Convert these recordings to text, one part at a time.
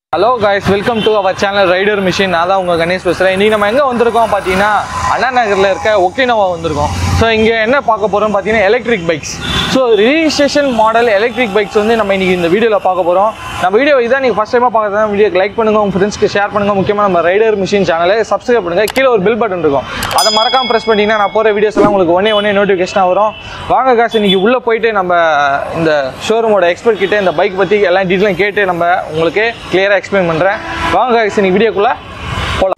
Hello guys welcome to our channel rider mission நான் தான் உங்கள் கணேஷ் பேசுகிறேன் இன்றைக்கி நம்ம எங்கே வந்திருக்கோம் பார்த்தீங்கன்னா அண்ணா நகரில் இருக்க ஒக்கினோவா வந்திருக்கோம் ஸோ இங்கே என்ன பார்க்க போகிறோம் பார்த்தீங்கன்னா electric bikes so registration model electric bikes வந்து நம்ம இன்றைக்கி இந்த வீடியோவில் பார்க்க போகிறோம் நம்ம வீடியோ இதான் நீங்கள் ஃபஸ்ட் டைமாக பார்க்குறதா வீடியோக்கு லைக் பண்ணுங்கள் உங்கள் ஃப்ரெண்ட்ஸ்க்கு ஷேர் பண்ணுங்கள் முக்கியமாக நம்ம ரைடர் மிஷின் சேனலை சப்ஸ்கிரைப் பண்ணுங்கள் கீழே ஒரு பில் பட்டன் இருக்கும் அதை மறக்காம ப்ரெஸ் பண்ணிட்டீங்கன்னா நான் போகிற வீடியோஸ் எல்லாம் உங்களுக்கு ஒன்னே ஒன்னே நோட்டிஃபிகேஷனாக வரும் வாங்க காசு இன்னைக்கு உள்ளே போயிட்டு நம்ம இந்த ஷோரூமோட எக்ஸ்பர்ட் கிட்ட இந்த பைக் பற்றி எல்லா டீட்டெயிலும் கேட்டு நம்ம உங்களுக்கு கிளியராக எக்ஸ்பிளைன் பண்ணுறேன் வாங்க காசு இன்னைக்கு வீடியோக்குள்ளே போகலாம்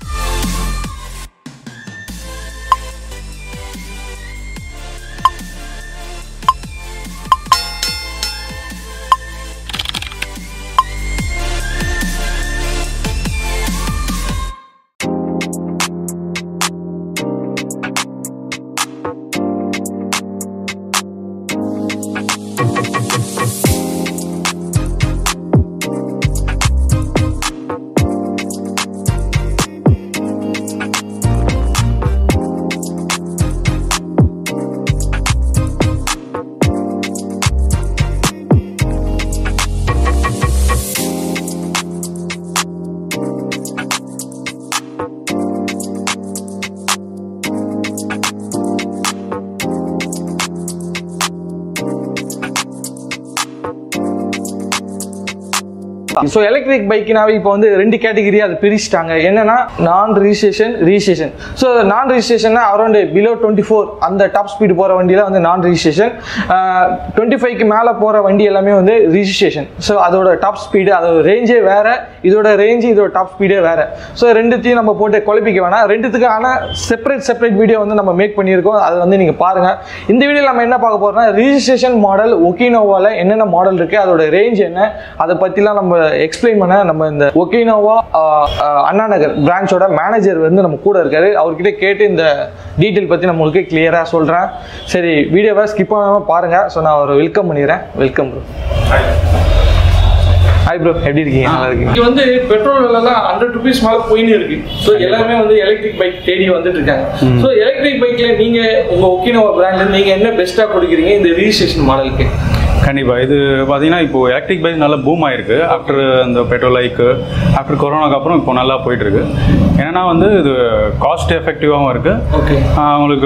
ஸோ எலக்ட்ரிக் பைக்னாவே இப்போ வந்து ரெண்டு கேட்டகரி அது பிரிச்சுட்டாங்க என்னன்னா நான் ரிஜிஸ்ட்ரேஷன் ரிஜிஸ்ட்ரேஷன் ஸோ நான் ரிஜிஸ்ட்ரேஷன்னா அரௌண்ட் பிலோ டுவெண்ட்டி ஃபோர் அந்த டாப் ஸ்பீடு போகிற வண்டியில் வந்து நான் ரிஜிஸ்ட்ரேஷன் டுவெண்ட்டி ஃபைவ்க்கு மேலே போகிற வண்டி எல்லாமே வந்து ரிஜிஸ்ட்ரேஷன் ஸோ அதோட டாப் ஸ்பீடு அதோட ரேஞ்சே வேறு இதோட ரேஞ்சு இதோட டாப் ஸ்பீடே வேறு ஸோ ரெண்டுத்தையும் நம்ம போட்டு குழப்பிக்க வேணாம் ரெண்டுத்துக்கு ஆனால் செப்பரேட் செப்பரேட் வீடியோ வந்து நம்ம மேக் பண்ணியிருக்கோம் அதை வந்து நீங்கள் பாருங்கள் இந்த வீடியோவில் நம்ம என்ன பார்க்க போகிறோம்னா ரிஜிஸ்ட்ரேஷன் மாடல் ஒக்கினோவாவில் என்னென்ன மாடல் இருக்குது அதோட ரேஞ்ச் என்ன அதை பற்றிலாம் நம்ம எக்ஸ்பிளைன் பண்ண நம்ம இந்த ஒக்கினோவா அண்ணா நகர் பிரான்ச்சோட மேனேஜர் வந்து நம்ம கூட இருக்காரு அவர்கிட்ட கேட்டு இந்த டீட்டெயில் பற்றி நான் உங்களுக்கு கிளியராக சொல்கிறேன் சரி வீடியோவை ஸ்கிப் பண்ணாமல் பாருங்கள் ஸோ நான் அவரை வெல்கம் பண்ணிடுறேன் வெல்கம் ப்ரோ ஹாய் ப்ரோ எப்படி இருக்கீங்க நல்லா இருக்கீங்க இங்க வந்து பெட்ரோல் விலைலாம் ஹண்ட்ரட் ருபீஸ் மேல போயின்னு இருக்கு ஸோ எல்லாருமே வந்து எலக்ட்ரிக் பைக் தேடி வந்துட்டு இருக்காங்க ஸோ எலக்ட்ரிக் பைக்ல நீங்க உங்க ஒக்கினோவா பிராண்ட்ல நீங்க என்ன பெஸ்டா கொடுக்குறீங்க இந்த ரிஜிஸ்ட்ரேஷன் மாடலுக்கு கண்டிப்பாக இது பார்த்தீங்கன்னா இப்போ எலக்ட்ரிக் பைக் நல்லா பூம் ஆயிருக்கு ஆஃப்டர் இந்த பெட்ரோல் லைக்கு ஆஃப்டர் கொரோனாக்கு அப்புறம் இப்போ நல்லா போயிட்டு இருக்கு என்னன்னா வந்து இது காஸ்ட் எஃபெக்டிவாகவும் இருக்கு ஓகே ஆஹ் உங்களுக்கு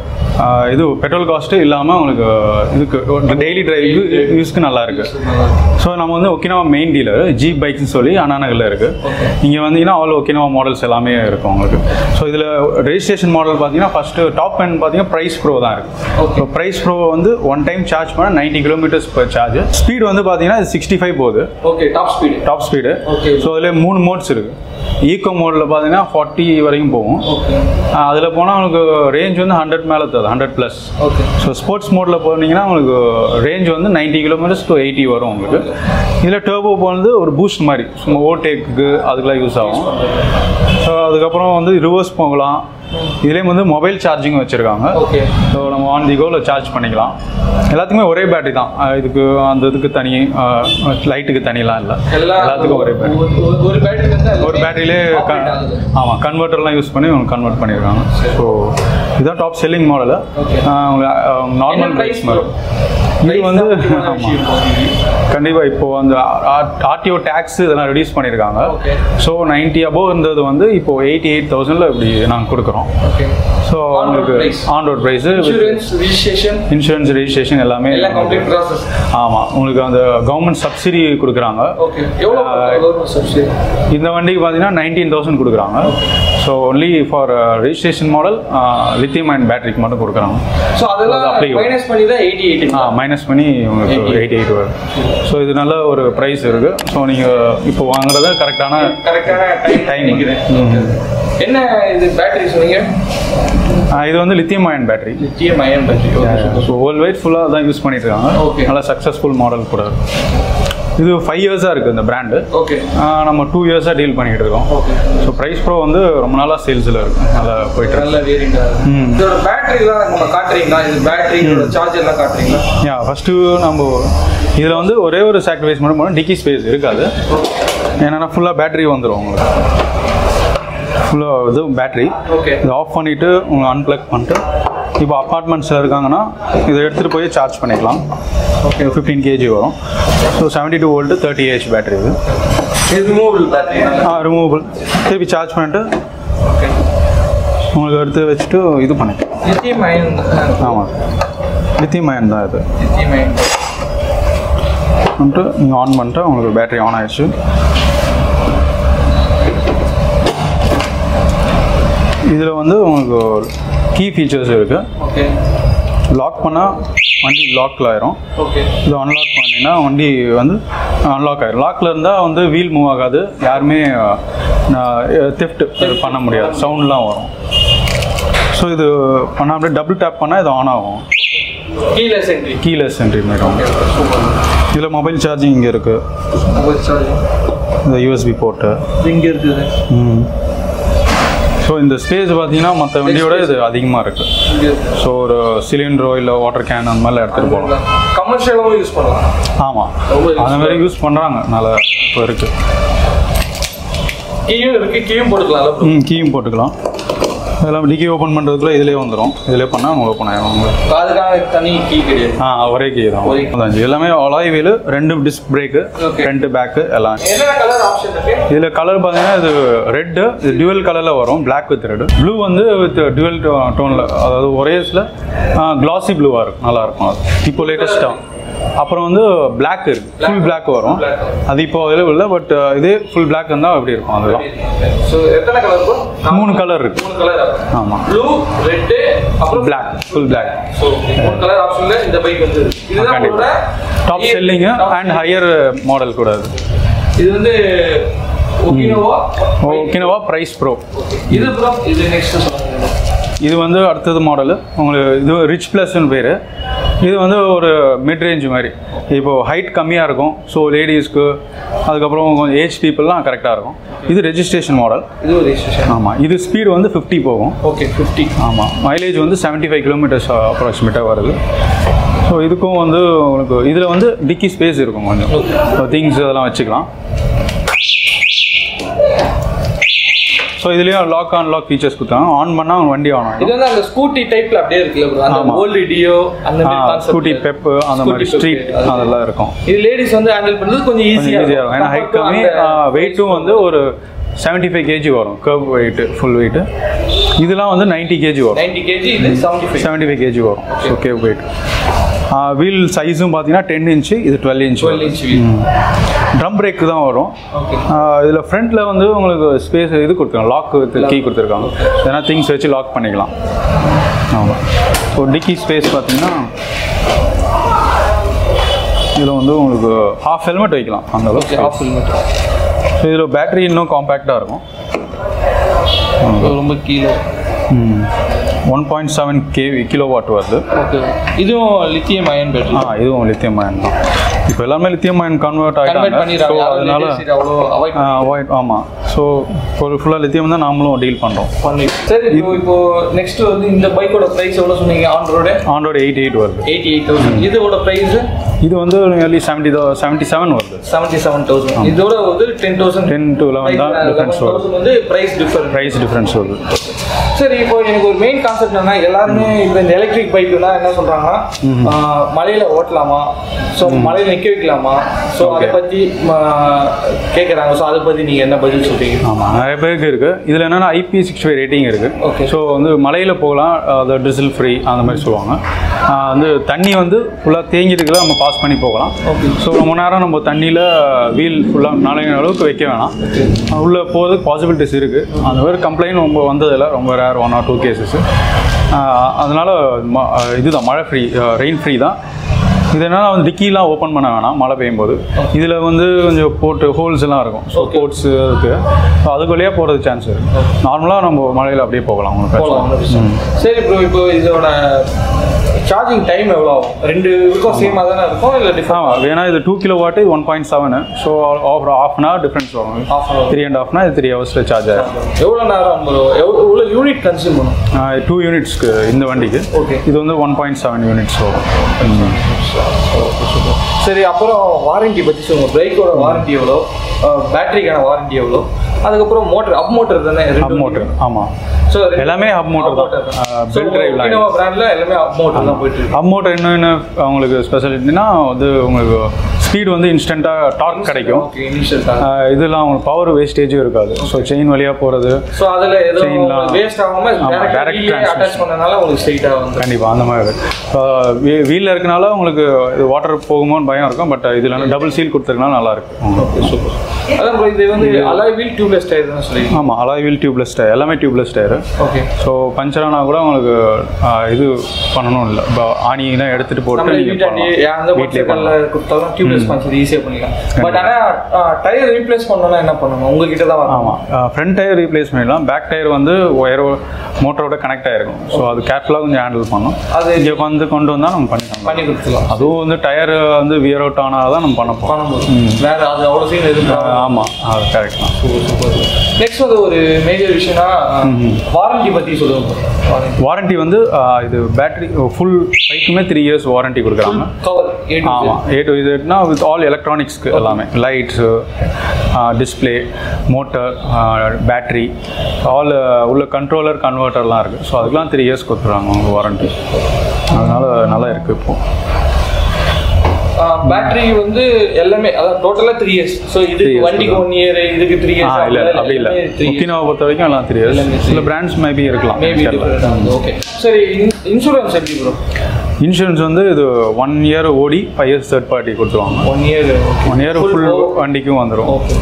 ஆஹ் இது பெட்ரோல் காஸ்ட்டு இல்லாமல் உங்களுக்கு இதுக்கு டெய்லி டிரைவுக்கு யூஸ்க்கு நல்லா இருக்கு ஸோ நம்ம வந்து ஒக்கினவா மெயின் டீலர் ஜி பைக்ஸ்னு சொல்லி அண்ணா நகரில் இருக்கு இங்கே வந்தீங்கன்னா ஆல் ஒக்கினவா மாடல்ஸ் எல்லாமே இருக்கும் உங்களுக்கு ஸோ இதில் ரெஜிஸ்ட்ரேஷன் மாடல் பார்த்தீங்கன்னா ஃபஸ்ட்டு டாப் எண்ட் பார்த்தீங்கன்னா ப்ரைஸ் ப்ரோ தான் இருக்கு Okay. ஸோ ப்ரைஸ் ப்ரோ வந்து ஒன் டைம் சார்ஜ் பண்ண ninety kilometres per charge speed வந்து பார்த்தீங்கன்னா சிக்ஸ்டி ஃபைவ் போகுது okay top speed top speed Okay. So அதில் மூணு மோட்ஸ் இருக்கு ஈகோ மோடில் பார்த்தீங்கன்னா ஃபார்ட்டி வரைக்கும் போகும் ஓகே அதில் போனால் உங்களுக்கு ரேஞ்ச் வந்து ஹண்ட்ரட் மேலே தருது hundred plus okay so sports மோடில் போனீங்கன்னா உங்களுக்கு ரேஞ்ச் வந்து 90 கிலோமீட்டர்ஸ் டு எயிட்டி வரும் உங்களுக்கு இதில் டர்போ போனது ஒரு பூஸ்ட் மாதிரி சும்மா ஓவர்டேக்கு அதுக்கெல்லாம் யூஸ் ஆகும் ஸோ அதுக்கப்புறம் வந்து ரிவர்ஸ் போகலாம் இதுலேயும் வந்து மொபைல் சார்ஜிங் வச்சுருக்காங்க ஓகே ஸோ நம்ம ஆன் தி கோவில் சார்ஜ் பண்ணிக்கலாம் எல்லாத்துக்குமே ஒரே பேட்டரி தான் அஹ் இதுக்கு அந்த இதுக்கு தனி லைட்டுக்கு தனிலாம் இல்லை எல்லா எல்லாத்துக்கும் ஒரே பேட்டரி ஒரு- ஒரு- ஒரு பேட்டரி வந்து அது ஒரு பேட்டரியிலே operate ஆகுது. ஆமாம் கன்வெர்ட்டர்லாம் யூஸ் பண்ணி கன்வெர்ட் பண்ணியிருக்காங்க ஸோ இதுதான் top selling model Okay. Normal என்ன ப்ரைஸ் price வரும் இது Price வந்து தான் முக்கியமான ஆமாம் விஷயம். கண்டிப்பாக இப்போ அந்த ஆர்டிஓ டேக்ஸ் இதெல்லாம் ரெடியூஸ் பண்ணியிருக்காங்க Okay. ஸோ நைன்ட்டி அபோவ் இருந்தது வந்து இப்போ எயிட்டி எயிட் தௌசண்டில் இப்படி நாங்கள் கொடுக்குறோம் ஓகே ஸோ On-road உங்களுக்கு price. On road price insurance registration insurance registration எல்லாமே எல்லாம் கம்ப்ளீட் ப்ராசஸ் ஆமாம் உங்களுக்கு அந்த கவர்மெண்ட் சப்சிடி கொடுக்குறாங்க ஓகே எவ்வளோ கவர்மெண்ட் சப்சிடி இந்த வண்டிக்கு பார்த்தீங்கன்னா நைன்டீன் தௌசண்ட் கொடுக்குறாங்க so only for registration model lithium and பேட்டரிக்கு மட்டும் கொடுக்குறாங்க ஸோ அதெல்லாம் அது applicable. மைனஸ் பண்ணி தான் எயிட்டி எயிட்டி ஆ மைனஸ் பண்ணி உங்களுக்கு எயிட்டி எயிட் வரும் ஸோ இது நல்ல ஒரு ப்ரைஸ் இருக்குது ஸோ நீங்கள் இப்போ வாங்குறது கரெக்டான கரெக்டான டைம் Time. நினைக்கிறேன் ம். என்ன இது பேட்டரி சொன்னீங்க இது வந்து lithium ion battery lithium ion battery so world wide ஃபுல்லாக தான் யூஸ் பண்ணிட்டு இருக்காங்க Okay. நல்ல சக்ஸஸ்ஃபுல் மாடல் கூட இது ஃபைவ் இயர்ஸாக இருக்குது இந்த பிராண்டு ஓகே நம்ம டூ இயர்ஸாக டீல் பண்ணிகிட்டு இருக்கோம் ஓகே ஸோ ப்ரைஸ் ப்ரோ வந்து ரொம்ப நாளாக சேல்ஸில் இருக்குது நல்லா போயிட்டு இருக்கு நல்ல வேரியண்ட் ம். இதோட பேட்டரிலாம் நம்ம காட்டுறீங்களா இது பேட்டரி இதோட சார்ஜர்லாம் காட்டுறீங்களா யா ஃபஸ்ட்டு நம்ம இதில் வந்து ஒரே ஒரு சாக்ரிஃபைஸ் மட்டும் பண்ணால் டிக்கி ஸ்பேஸ் இருக்காது ஏன்னா ஃபுல்லாக பேட்டரி வந்துடும் உங்களுக்கு ஃபுல்லாக இது பேட்டரி ஓகே இதை ஆஃப் பண்ணிவிட்டு உங்களை அன்பிளக் பண்ணிட்டு இப்போ அப்பார்ட்மெண்ட்ஸில் இருக்காங்கன்னா இதை எடுத்துகிட்டு போய் சார்ஜ் பண்ணிக்கலாம் ஓகே ஃபிஃப்டீன் கேஜி வரும் so seventy two volt thirty AH battery இது இது ரிமூவபிள் பேட்டரி ஆ ரிமூவபிள் திருப்பி சார்ஜ் பண்ணிட்டு ஓகே உங்களுக்கு எடுத்து வச்சுட்டு இது பண்ணிக்கலாம் லித்தியம் அயன் ஆமாம் லித்தியம் அயன் தான் இது லித்தியம் அயன் வந்துட்டு நீங்கள் ஆன் பண்ணிட்டு உங்களுக்கு பேட்டரி ஆன் ஆயிடுச்சு இதில் வந்து உங்களுக்கு கீ ஃபீச்சர்ஸ் இருக்குது ஓகே லாக் பண்ணால் வண்டி லாக்கில் ஆயிரும் ஓகே இது அன்லாக் பண்ணிங்கன்னா வண்டி வந்து அன்லாக் ஆயிரும் லாக்கில் இருந்தால் வந்து வீல் மூவ் ஆகாது யாருமே தெஃப்ட் பண்ண முடியாது சவுண்ட்லாம் வரும் ஸோ இது பண்ணால் அப்படியே டபுள் டேப் பண்ணால் இது ஆன் ஆகும் கீழே சென்ட்ரி கீலெஸ் என்ட்ரி மேடம் இதில் மொபைல் சார்ஜிங் இங்கே இருக்குது மொபைல் சார்ஜிங் இந்த யூஎஸ்பி போர்ட்டு இங்கே இருக்குது ஸோ இந்த ஸ்பேஸ் பார்த்தீங்கன்னா மற்ற வண்டியோட இது அதிகமாக இருக்குது இங்கே இருக்குது ஸோ ஒரு சிலிண்டரோ இல்லை வாட்டர் கேன் அந்த மாதிரிலாம் எடுத்துகிட்டு போகலாம் கமர்ஷியலாகவும் யூஸ் பண்ணலாம் ஆமாம் ரொம்ப useful. அந்த மாதிரி யூஸ் பண்ணுறாங்க நல்லா இப்போ இருக்குது கீயும் இருக்கு கீயும் போட்டுக்கலாம்ல bro? ம் கீயும் போட்டுக்கலாம் இதெல்லாம் டிக்கி ஓப்பன் பண்ணுறதுக்குள்ள இதிலே வந்துடும் இதிலே பண்ணால் உங்களுக்கு ஓப்பன் ஆயிடும் உங்களுக்கு அதுக்காக தனி கீ கிடையாது ஆ ஒரே கீ தான் ஒரே அதான் இது எல்லாமே அலாய் வீலு ரெண்டு disc brake Okay. Front back எல்லாம் என்னென்ன கலர் ஆப்ஷன் இருக்கு இதில் கலர் பார்த்தீங்கன்னா இது ரெட்டு இது டியூவல் கலரில் வரும் Black வித் ரெட் ப்ளூ வந்து வித் டியூவல் டோனில் அதாவது ஒரேஸில் கிளாசி ப்ளூவாக இருக்கும் நல்லாயிருக்கும் அது இப்போ லேட்டஸ்ட்டாக அப்புறம் வந்து Black இருக்கு ஃபுல் Black வரும் Black. அது இப்போ அவைலபிள் இல்லை பட் இதே ஃபுல் Black இருந்தால் அப்படி இருக்கும் அதெல்லாம் ஸோ எத்தனை கலர் ப்ரோ மூணு கலர் இருக்கு மூணு கலர் ஆமாம் ப்ளூ ரெட்டு அப்புறம் Black ஃபுல் Black ஸோ மூணு கலர் ஆப்ஷன்ல இந்த பைக் வந்து இருக்கு. இதுதான் கண்டிப்பா. உங்களோட top selling and higher model கூட அது இது வந்து ஒகினோவா ஓகேவா ப்ரைஸ் ப்ரோ இது ப்ரோ இது நெக்ஸ்ட் சொல்லுங்க இது வந்து அடுத்தது மாடலு உங்களுக்கு இது ரிச் ப்ளஸ்ன்னு பேர் இது வந்து ஒரு மிட் ரேஞ்ச் மாதிரி இப்போது ஹைட் கம்மியாக இருக்கும் ஸோ லேடிஸ்க்கு அதுக்கப்புறம் கொஞ்சம் ஏஜ் பீப்புளெலாம் கரெக்டாக இருக்கும் இது ரெஜிஸ்ட்ரேஷன் மாடல் இது ஒரு ரெஜிஸ்ட்ரேஷன் ஆமாம் இது ஸ்பீடு வந்து 50 போகும் ஓகே ஃபிஃப்டி ஆமாம் மைலேஜ் வந்து 75 ஃபைவ் கிலோமீட்டர்ஸ் அப்ராக்சிமேட்டாக வருது ஸோ இதுக்கும் வந்து உங்களுக்கு இதில் வந்து டிக்கி ஸ்பேஸ் இருக்கும் கொஞ்சம் திங்ஸ் அதெல்லாம் வச்சுக்கலாம் ஸோ இதுலேயும் லாக் ஆன் லாக் ஃபீச்சர்ஸ் கொடுத்தாங்க ஆன் பண்ணால் வண்டி ஆன் இது ஆகும் வந்து அந்த ஸ்கூட்டி டைப்ல அப்படியே இருக்குல்ல ப்ரோ அந்த ஆமா. ஓல்டு டியோ அந்த மாதிரி concept. ஸ்கூட்டி பெப்பு அந்த மாதிரி Scooty ஸ்ட்ரீட் pep, அது. அதெல்லாம் இருக்கும் இது லேடிஸ் வந்து ஹேண்டில் பண்றது கொஞ்சம் கொஞ்சம் ஈஸியா ஈஸியாக இருக்கும் ஏன்னா ஹைட் கம்மி வெயிட்டும் வந்து ஒரு 75 ஃபைவ் கேஜி வரும் கர்வ் வெயிட்டு ஃபுல் வெயிட்டு இதெல்லாம் வந்து 90 கேஜி வரும் 90 கேஜி இது 75 செவன்ட்டி ஃபைவ் கேஜி வரும் ஓகே வெயிட் வீல் சைஸும் பார்த்தீங்கன்னா டென் இன்ச்சு இது twelve inch 12 inch wheel. Drum brake தான் வரும் Okay. இதில் ஃப்ரண்ட்டில் வந்து உங்களுக்கு ஸ்பேஸ் இது கொடுத்துருக்காங்க லாக் வித் கீ கொடுத்துருக்காங்க ஏன்னா திங்ஸ் வச்சு லாக் பண்ணிக்கலாம் ஆமாம் ஸோ டிக்கி ஸ்பேஸ் பார்த்தீங்கன்னா இதில் வந்து உங்களுக்கு ஹாஃப் ஹெல்மெட் வைக்கலாம் அந்த Okay, அளவுக்கு half helmet. ஸோ இதில் பேட்டரி இன்னும் காம்பேக்டாக இருக்கும் ரொம்ப கீழே one point seven KV kilo watt வருது ஓகே இதுவும் லித்தியம் அயன் ஆ பேட்டரி இதுவும் லித்தியம் அயன் தான் இப்போ எல்லாமே லித்தியம் அயன் கன்வெர்ட் கன்வெர்ட் ஆகிட்டாங்க ஸோ பண்ணிடுறாங்க யாரும் அதனால lead acid அவ்வளோ அவாய்ட் அவாய்ட் ஆமாம் ஸோ ஒரு ஃபுல்லாக லித்தியம் தான் நாமளும் டீல் பண்ணுறோம் பண்ணி சரி இப்போ இப்போ நெக்ஸ்ட் வந்து இந்த பைக்கோட பிரைஸ் எவ்வளோ சொன்னீங்க ஆன் ரோடு ஆண்டோட எயிட்டி எயிட் வருது எயிட்டி எயிட் தௌசண்ட் இதோட பிரைஸ் இது வந்து நியர்லி செவன்ட்டி செவன்ட்டி செவன் வருது செவன்ட்டி செவன் தௌசண்ட் இதோட வந்து டென் தௌசண்ட் 10 to 11 தான் difference வரும். வந்து பிரைஸ் டிஃபரன்ஸ் ப்ரைஸ் டிஃப்ரென்ஸ் வருது சரி இப்போ எனக்கு ஒரு மெயின் கான்செப்ட் என்ன எல்லாருமே இப்போ இந்த எலக்ட்ரிக் பைக்குனா என்ன சொல்றாங்கன்னா ஆஹ், மலையில ஓட்டலாமா ஸோ மலையில நிக்க வைக்கலாமா ஸோ அதை Okay. பத்தி கேட்குறாங்க ஸோ அதை பத்தி நீங்க என்ன பதில் சொல்றீங்க ஆமாம் நிறைய பேருக்கு இருக்குது இதில் என்னென்னா ஐபி சிக்ஸ்டி ஃபைவ் ரேட்டிங் இருக்குது Okay. ஸோ வந்து மலையில் போகலாம் அது டிசில் ஃப்ரீ அந்த மாதிரி சொல்லுவாங்க ஆஹ் வந்து தண்ணி வந்து ஃபுல்லாக தேங்கிட்டுக்குள்ள நம்ம பாஸ் பண்ணி போகலாம் Okay. ஸோ ரொம்ப நேரம் நம்ம தண்ணியில் வீல் ஃபுல்லாக நாளைய அளவுக்கு வைக்க வேணாம் உள்ளே போகிறதுக்கு பாசிபிலிட்டிஸ் இருக்குது அந்த மாதிரி கம்ப்ளைண்ட் ரொம்ப வந்ததில்லை ரொம்ப rare one or two cases அதனால் ம இதுதான் மழை ஃப்ரீ ரெயின் ஃப்ரீ தான் இது என்னன்னா வந்து டிக்கிலாம் ஓப்பன் பண்ண வேணாம் மழை பெய்யும் போது இதில் வந்து கொஞ்சம் போட்டு ஹோல்ஸ் எல்லாம் இருக்கும் ஸோ போர்ட்ஸ் இருக்கு ஸோ அதுக்கு வழியாக போகிறது சான்ஸ் இருக்கு நார்மலாக நம்ம மழையில் அப்படியே போகலாம் உங்களுக்கு போகலாம் பிரச்சனை ஒண்ணும் பிரச்சனை இல்லை. சரி ப்ரோ இப்போ இதோட சார்ஜிங் டைம் எவ்வளோ ஆகும் ரெண்டு இதுக்கும் சேமாக தானே இருக்கும் இல்லை டிஃப்ரெண்ட் ஆமாம் ஏன்னா இது two kilo watt one point seven so half half an hour difference வரும் Half an hour. Three and ஹாஃப்னா இது த்ரீ ஹவர்ஸில் சார்ஜ் ஆகும் எவ்வளோ நேரம் ப்ரோ எவ்வளோ எவ்வளோ யூனிட் கன்சியூம் பண்ணும் டூ யூனிட்ஸ்க்கு இந்த வண்டிக்கு Okay. இது வந்து ஒன் பாயிண்ட் செவன் யூனிட்ஸ் வரும் ம். சரி அப்புறம் வாரண்டி பற்றி சொல்லுங்கள் பைக்கோட வாரண்டி எவ்வளோ பேட்டரிக்கான வாரண்டி எவ்வளோ அதுக்கப்புறம் மோட்டர் அப் மோட்டர் தானே ஹப் மோட்டர் ஆமாம் ஸோ எல்லாமே hub motor தான். belt drive line. பிராண்டில் எல்லாமே அப் மோட்டர் தான் போயிட்டு இருக்கு ஹப் மோட்டர் என்ன என்ன அவங்களுக்கு ஸ்பெஷாலிட்டினா வந்து உங்களுக்கு ஸ்பீடு வந்து இன்ஸ்டண்ட்டாக டார்க் கிடைக்கும் ஓகே இனிஷியல் ஆஹ் இதெல்லாம் உங்களுக்கு பவர் வேஸ்டேஜும் இருக்காது ஸோ செயின் வழியாக போகிறது ஸோ அதில் எதுவும் Chainலாம். வேஸ்ட் ஆகாம ஆமா, டேரக்ட் direct வீலே transmission. அட்டாச் பண்ணனால உங்களுக்கு ஸ்ட்ரைட்டாக வந்து கண்டிப்பாக அந்த மாதிரி இருக்குது வீலில் இருக்கனால உங்களுக்கு இது வாட்டர் போகுமோன்னு பயம் இருக்கும் பட் இதில் டபுள் சீல் கொடுத்துருக்கனால நல்லா இருக்கும் சூப்பர் அதான் bro, இது வந்து அலாய் வீல் டியூப்லெஸ் டயர் தான் சொல்லி ஆமாம் அலாய் வீல் டியூப்லெஸ் டயர் எல்லாமே tubeless tyre okay so puncture ஆனால் கூட உங்களுக்கு ஆஹ் இது பண்ணணும் இல்லை ஆணியெல்லாம் எடுத்துகிட்டு போட்டு நம்மளே நீங்கள் வீட்டாண்டி அந்த வீட்லேயே பட்சக்கல்ல கொடுத்தாலும் டியூப்லெஸ் பஞ்சர் ஈஸியாக பண்ணிக்கலாம் பட் ஆனால் டயர் ரீப்ளேஸ் பண்ணணும்னா என்ன பண்ணணும் உங்ககிட்ட தான் வரணும் ஆமாம் ஃப்ரண்ட் டயர் ரீப்ளேஸ் பண்ணிடலாம் பேக் டயர் வந்து ஒயரோ மோட்டரோட கனெக்ட் ஆகிருக்கும் ஸோ அது கேர்ஃபுல்லாக கொஞ்சம் ஹேண்டில் பண்ணும் அது இங்கே வந்து கொண்டு வந்தால் நம்ம பண்ணிக்கலாம் பண்ணி கொடுத்துக்கலாம் அதுவும் வந்து டயர் வந்து வியர் அவுட் ஆனால் தான் நம்ம பண்ண போகிறோம் பண்ணும்போது வேற அது அவ்வளோ சீன் எதுவும் ஆமாம் அது கரெக்ட் தான் நெக்ஸ்ட் வந்து ஒரு மேஜர் விஷயம்னா வாரண்டி பற்றி சொல்லுங்க வாரண்டி வாரண்டி வந்து ஆஹ் இது பேட்டரி ஃபுல் பைக்குமே த்ரீ இயர்ஸ் வாரண்டி கொடுக்குறாங்க கவர் ஏ டு ஆமாம் ஏ டு இதுனா வித் ஆல் எலக்ட்ரானிக்ஸ்க்கு எல்லாமே lights display motor battery all உள்ள கண்ட்ரோலர் கன்வெர்ட்டர்லாம் இருக்குது ஸோ அதுக்கெலாம் த்ரீ இயர்ஸ் கொடுத்துருவாங்க அவங்க வாரண்டி அதனால நல்லா இருக்குது இப்போது பேட்டரி வந்து எல்லாமே அதான் டோட்டலாக த்ரீ இயர்ஸ் ஸோ இதுக்கு years வண்டிக்கு ஒன் இயர் இதுக்கு த்ரீ ஆ இயர்ஸ் இல்லை அப்படி இல்லை ஒக்கினாவை பொறுத்த வரைக்கும் எல்லாம் த்ரீ இயர்ஸ் சில பிராண்ட்ஸ் மேபி இருக்கலாம் மேபி ஓகே சரி இன்சூரன்ஸ் எப்படி ப்ரோ இன்சூரன்ஸ் வந்து இது one year OD five years third party கொடுத்துருவாங்க one year one year full வண்டிக்கும் வந்துடும் Okay.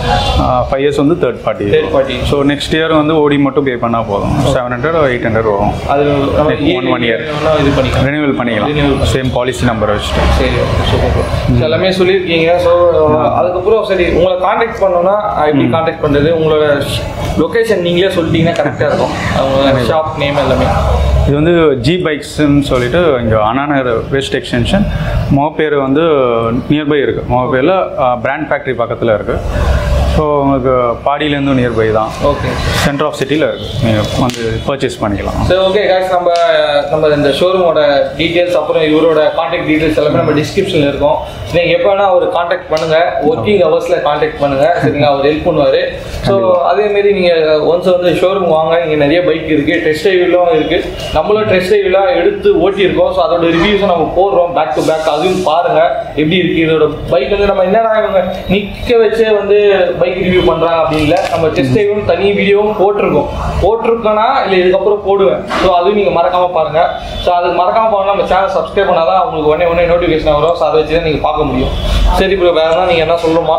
ஃபைவ் இயர்ஸ் வந்து third party Third party. So next year வந்து ஓடி மட்டும் பே பண்ணால் போதும் செவன் ஹண்ட்ரட் எயிட் ஹண்ட்ரட் வரும் அது நம்ம Like one- one year. வேணா இது பண்ணிக்கலாம் ரெனியூவல் Renewal பண்ணிக்கலாம் சேம் பாலிசி நம்பர் வச்சுட்டு சரி ஓகே சூப்பர் எல்லாமே சொல்லியிருக்கீங்க ஸோ அதுக்கப்புறம் சரி உங்களை காண்டாக்ட் பண்ணோம்னா எப்படி காண்டாக்ட் பண்ணுறது உங்களோட லொக்கேஷன் நீங்களே சொல்லிட்டீங்கன்னா கரெக்டாக இருக்கும் அவங்க ஷாப் நேம் எல்லாமே இது வந்து ஜி பைக்ஸ்ன்னு சொல்லிட்டு இங்கே அண்ணாநகர் வெஸ்ட் எக்ஸ்டென்ஷன் மோப்பேர் வந்து நியர்பை இருக்குது மோப்பேரில் பிராண்ட் ஃபேக்ட்ரி பக்கத்தில் இருக்குது ஸோ உங்களுக்கு பாடியிலேருந்தும் நியர்பை தான் ஓகே சென்டர் ஆஃப் சிட்டியில் இருக்குது நீங்கள் வந்து பர்ச்சேஸ் பண்ணிக்கலாம் சரி ஓகே guys நம்ம நம்ம இந்த ஷோரூமோட டீட்டெயில்ஸ் அப்புறம் இவரோட காண்டாக்ட் டீட்டெயில்ஸ் எல்லாமே நம்ம டிஸ்கிரிப்ஷனில் இருக்கும் நீங்கள் எப்போ வேணால் அவர் காண்டாக்ட் பண்ணுங்கள் ஒர்க்கிங் ஹவர்ஸில் காண்டாக்ட் பண்ணுங்கள் சரிங்களா அவர் ஹெல்ப் பண்ணுவார் ஸோ அதேமாரி நீங்கள் ஒன்ஸ் வந்து ஷோரூம் வாங்க இங்கே நிறைய பைக் இருக்குது டெஸ்ட் ட்ரைவ்லாம் இருக்குது நம்மளும் டெஸ்ட் ட்ரைவ்லாம் எடுத்து ஓட்டியிருக்கோம் ஸோ அதோட ரிவ்யூஸும் நம்ம போடுறோம் பேக் டு பேக் அதையும் பாருங்கள் எப்படி இருக்குது இதோட பைக் வந்து நம்ம என்னடா இவங்க நிற்க வச்சே வந்து பைக் ரிவ்யூ பண்ணுறாங்க அப்படின்னு இல்லை நம்ம டெஸ்ட் ட்ரைவும் தனி வீடியோவும் போட்டிருக்கோம் போட்டிருக்கோன்னா இல்லை இதுக்கப்புறம் போடுவேன் ஸோ அதுவும் நீங்கள் மறக்காமல் பாருங்கள் ஸோ அது மறக்காமல் பாருங்க நம்ம சேனல் சப்ஸ்கிரைப் பண்ணால் தான் உங்களுக்கு உடனே உடனே நோட்டிஃபிகேஷன் வரும் ஸோ அதை வச்சு தான் நீங்கள் பார்க்க முடியும் சரி ப்ரோ வேறு எதாவது நீங்கள் என்ன சொல்லணுமா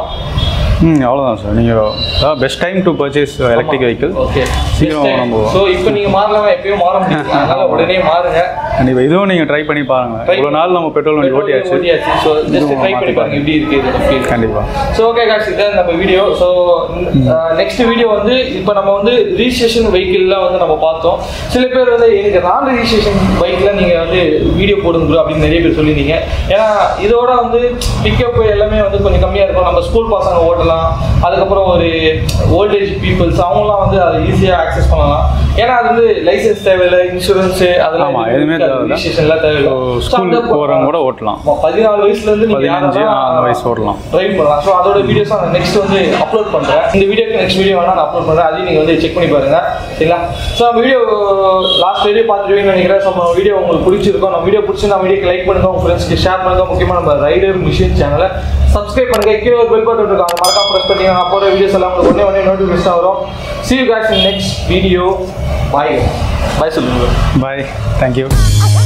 ம் அவ்வளோதான் சார் நீங்கள் best time to purchase electric vehicle okay சீக்கிரம் நம்ம ஸோ இப்போ நீங்கள் மாறலாம் எப்பயும் மாற முடியும் அதனால உடனே மாறுங்க கண்டிப்பாக இதுவும் நீங்கள் ட்ரை பண்ணி பாருங்கள் Try இவ்வளோ நாள் நம்ம பெட்ரோல் வண்டி ஓட்டியாச்சு ஓட்டியாச்சு ஸோ ஜஸ்ட் இதுவும் ட்ரை பண்ணி மாத்தி பாருங்க எப்படி இருக்கு இதோட ஃபீல் கண்டிப்பாக ஸோ ஓகே காஷ் இதான் நம்ம வீடியோ ஸோ நெக்ஸ்ட் வீடியோ வந்து இப்போ நம்ம வந்து ரிஜிஸ்ட்ரேஷன் வெஹிக்கிள்லாம் வந்து நம்ம பார்த்தோம் சில பேர் வந்து எனக்கு நான் ரிஜிஸ்ட்ரேஷன் பைக்கில் நீங்கள் வந்து வீடியோ போடுங்க bro அப்படின்னு நிறைய பேர் சொல்லியிருந்தீங்க ஏன்னா இதோட வந்து பிக்கப் எல்லாமே வந்து கொஞ்சம் கம்மியாக இருக்கும் நம்ம ஸ்கூல் பசங்க ஓட்டலாம் அதுக்கப்புறம் ஒரு ஓல்டேஜ் பீப்புள்ஸ் அவங்களாம் வந்து அதை ஈஸியாக ஆக்சஸ் பண்ணலாம் ஏன்னா அது வந்து லைசன்ஸ் தேவையில்லை இன்சூரன்ஸ் அதெல்லாம் ஆமா, எதுவுமே தேவையில்ல. ரிஜிஸ்ட்ரேஷன்லாம் தேவையில்லை So, ஸ்கூல் அந்த- போகிறவங்க கூட ஓட்டலாம் ஆமா, பதினாலு வயசுல இருந்து நீங்க பதினஞ்சு, யாரெல்லாம் அந்த வயசு ஓட்டலாம். டிரைவ் பண்ணலாம் ஸோ அதோட வீடியோஸ் நான் நெக்ஸ்ட் வந்து அப்லோட் பண்றேன் இந்த வீடியோக்கு நெக்ஸ்ட் வீடியோ வேணா நான் அப்லோட் பண்றேன் அதையும் நீங்க வந்து செக் பண்ணி பாருங்க சரிங்களா ஸோ நம்ம வீடியோ லாஸ்ட் வீடியோ பார்த்துருவீங்கன்னு நினைக்கிறேன் ஸோ நம்ம வீடியோ உங்களுக்கு பிடிச்சிருக்கோம் நம்ம வீடியோ பிடிச்சி நம்ம வீடியோக்கு லைக் பண்ணுங்க உங்க ஃப்ரெண்ட்ஸ்க்கு ஷேர் பண்ணுங்க முக்கியமா நம்ம ரைடர் மிஷின் சேனலை சப்ஸ்கிரைப் பண்ணுங்க கீழே ஒரு பெல் பட்டன் இருக்கும் அதை மறக்காம ப்ரெஸ் பண்ணீங்க நான் போகிற வீடியோஸ் எல்லாம் உங்களுக்கு ஒன்னே ஒன்னே நோட்டிஃபிகேஷன் வரும் see you guys in next video bye bye சொல்லுங்க பாய் தேங்க்யூ